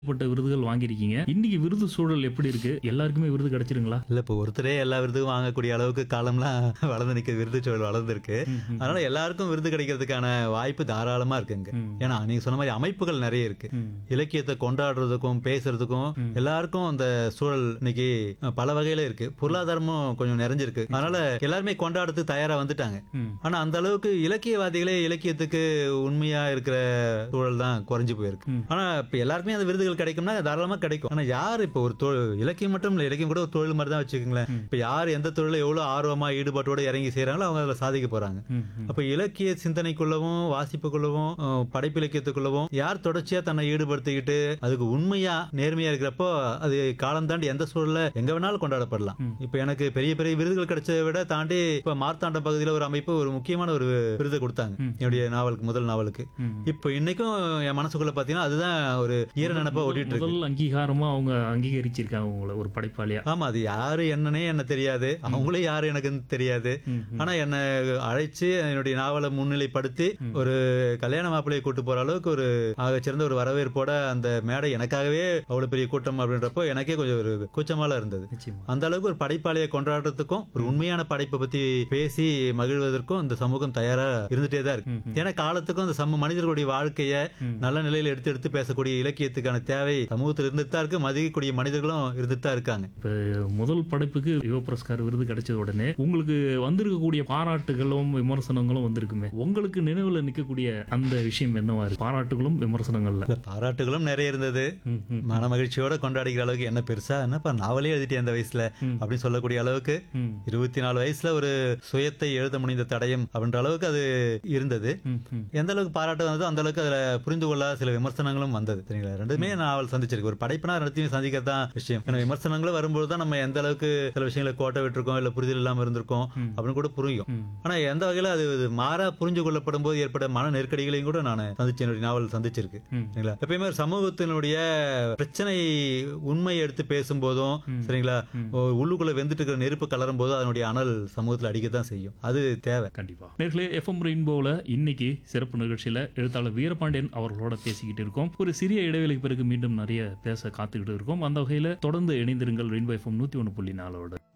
பட்ட விருதுகள் வாங்கியிருக்கீங்க இன்னைக்கு விருது சூழல் எப்படி இருக்கு எல்லாருக்குமே விருது கிடைச்சிருங்களா இல்ல இப்போ ஒருத்தரே எல்லா விருதும் வாங்கக்கூடிய அளவுக்கு காலம்லாம் வளர்ந்து நிக்க விருது சூழல் வளர்ந்துருக்கு அதனால எல்லாருக்கும் விருது கிடைக்கிறதுக்கான வாய்ப்பு தாராளமா இருக்குங்க ம். ஏன்னா நீங்க சொன்ன மாதிரி அமைப்புகள் நிறைய இருக்கு ம். இலக்கியத்தை கொண்டாடுறதுக்கும் பேசுறதுக்கும் எல்லாருக்கும் அந்த சூழல் இன்னைக்கு அஹ், பல வகையில இருக்கு பொருளாதாரமும் கொஞ்சம் நிறைஞ்சிருக்கு அதனால எல்லாருமே கொண்டாடுறதுக்கு தயாரா வந்துட்டாங்க ம். ஆனா அந்த அளவுக்கு இலக்கியவாதிகளே இலக்கியத்துக்கு உண்மையா இருக்கிற சூழல் தான் குறைஞ்சு போயிருக்கு ம். ஆனா இப்ப எல்லாருக்குமே அந்த விருதுகள் கிடைக்கும்னா தாராளமா கிடைக்கும் ஆனா யார் இப்போ ஒரு தொழில் இலக்கியம் மட்டும் இல்ல இலக்கியம் கூட ஒரு தொழில் மாதிரி தான் வச்சுக்கோங்களேன் இப்ப யார் எந்த தொழில எவ்வளவு ஆர்வமா ஈடுபாட்டோட இறங்கி செய்யறாங்களோ அவங்க அதுல சாதிக்க போறாங்க ம். ம். அப்ப இலக்கிய சிந்தனைக்குள்ளவும் வாசிப்புக்குள்ளவும் அஹ், படைப்பு இலக்கியத்துக்குள்ளவும் யார் தொடர்ச்சியா தன்னை ஈடுபடுத்திக்கிட்டு அதுக்கு உண்மையா நேர்மையா இருக்கிறப்போ அது காலம் தாண்டி எந்த சூழல்ல எங்க வேணாலும் கொண்டாடப்படலாம் இப்ப எனக்கு பெரிய பெரிய விருதுகள் கிடைச்சதை விட தாண்டி இப்ப மார்த்தாண்ட பகுதியில ஒரு அமைப்பு ஒரு முக்கியமான ஒரு விருதை கொடுத்தாங்க என்னுடைய நாவலுக்கு முதல் நாவலுக்கு ம். இப்போ இன்னைக்கும் என் மனசுக்குள்ள பாத்தீங்கன்னா அதுதான் ஒரு ஈர நினைப்பா ஓடிட்டு இருக்கு முதல் அங்கீகாரமா அவங்க அங்கீகரிச்சிருக்காங்க உங்களை ஒரு படைப்பாளியா ஆமா அது யாரு என்னன்னே என்ன தெரியாது அவங்களே யாரு எனக்கு தெரியாது ம். ஆனா என்ன அழைச்சு என்னுடைய நாவலை முன்னிலைப்படுத்தி ஒரு கல்யாண மாப்பிள்ளையை கூட்டு போற அளவுக்கு ஒரு சிறந்த ஒரு வரவேற்போட அந்த மேடை எனக்காகவே அவ்வளவு பெரிய கூட்டம் அப்படின்றப்போ எனக்கே கொஞ்சம் ஒரு கூச்சமால இருந்தது நிச்சயமா அந்த அளவுக்கு ஒரு படைப்பாளியை கொண்டாடுறதுக்கும் ஒரு உண்மையான படைப்பை பத்தி பேசி மகிழ்வதற்கும் இந்த சமூகம் தயாரா இருந்துட்டே தான் இருக்கு ஏன்னா காலத்துக்கும் அந்த சம மனிதர்களுடைய வாழ்க்கைய நல்ல நிலையில எடுத்து எடுத்து பேசக்கூடிய இலக்கியத்துக்கான தேவை சமூகத்தில் இருந்துட்டு தான் இருக்கு மதிக்கக்கூடிய மனிதர்களும் இருந்துட்டு தான் இருக்காங்க இப்ப முதல் படைப்புக்கு யுவ புரஸ்கார் விருது கிடைச்ச உடனே உங்களுக்கு வந்திருக்கக்கூடிய பாராட்டுகளும் விமர்சனங்களும் வந்திருக்குமே உங்களுக்கு நினைவுல நிக்கக்கூடிய அந்த விஷயம் என்னவா இருக்கு பாராட்டுகளும் விமர்சனங்கள்ல இல்ல, பாராட்டுகளும் நிறைய இருந்தது ம், ம். மன மகிழ்ச்சியோட கொண்டாடிக்கிற அளவுக்கு என்ன பெருசா என்னப்பா நாவலே எழுதிட்டேன் அந்த வயசுல அப்படின்னு சொல்லக்கூடிய அளவுக்கு ம். இருபத்தி நாலு வயசுல ஒரு சுயத்தை எழுத முடிந்த தடயம் அப்படின்ற அளவுக்கு அது இருந்தது ம், ம். எந்த அளவுக்கு பாராட்டு வந்ததோ அந்த அளவுக்கு அதுல புரிந்து கொள்ளாத சில விமர்சனங்களும் வந்தது சரிங்களா ரெண்டுமே நாவல் சந்திச்சிருக்கு ஒரு படைப்புனா ரெண்டுத்தையும் சந்திக்கிறது தான் விஷயம் ஏன்னா விமர்சனங்களும் வரும்போது தான் நம்ம எந்த அளவுக்கு சில விஷயங்களை கோட்டை விட்டுருக்கோம் இல்ல புரிதல் இல்லாம இருந்திருக்கோம் அப்படின்னு கூட புரியும் ம். ஆனா எந்த வகையில அது மாறா புரிஞ்சு கொள்ளப்படும் போது ஏற்பட்ட மன நெருக்கடிகளையும் கூட நான் சந்திச்சு என்னுடைய நாவல் சந்திச்சிருக்கு ம். சரிங்களா எப்பயுமே ஒரு சமூகத்தினுடைய பிரச்சனை உண்மை எடுத்து பேசும்போதும் சரிங்களா ஒரு உள்ளுக்குள்ள வெந்துட்டு இருக்கிற நெருப்பு கலரும் போது அதனுடைய அனல் சமூகத்துல அடிக்கத்தான் செய்யும் அது தேவை கண்டிப்பா நேர்களே எஃப்எம் ரெயின்போவில் இன்னைக்கு சிறப்பு நிகழ்ச்சியில எழுத்தாளர் வீரபாண்டியன் அவர்களோட பேசிக்கிட்டு இருக்கோம் ஒரு சிறிய இடைவெளிக்கு பிறகு மீண்டும் நிறைய பேச காத்துக்கிட்டு இருக்கோம் அந்த வகையில தொடர்ந்து இணைந்திருங்கள் ரெயின்போ எஃப்எம் நூத்தி ஒன்று புள்ளி நாலோட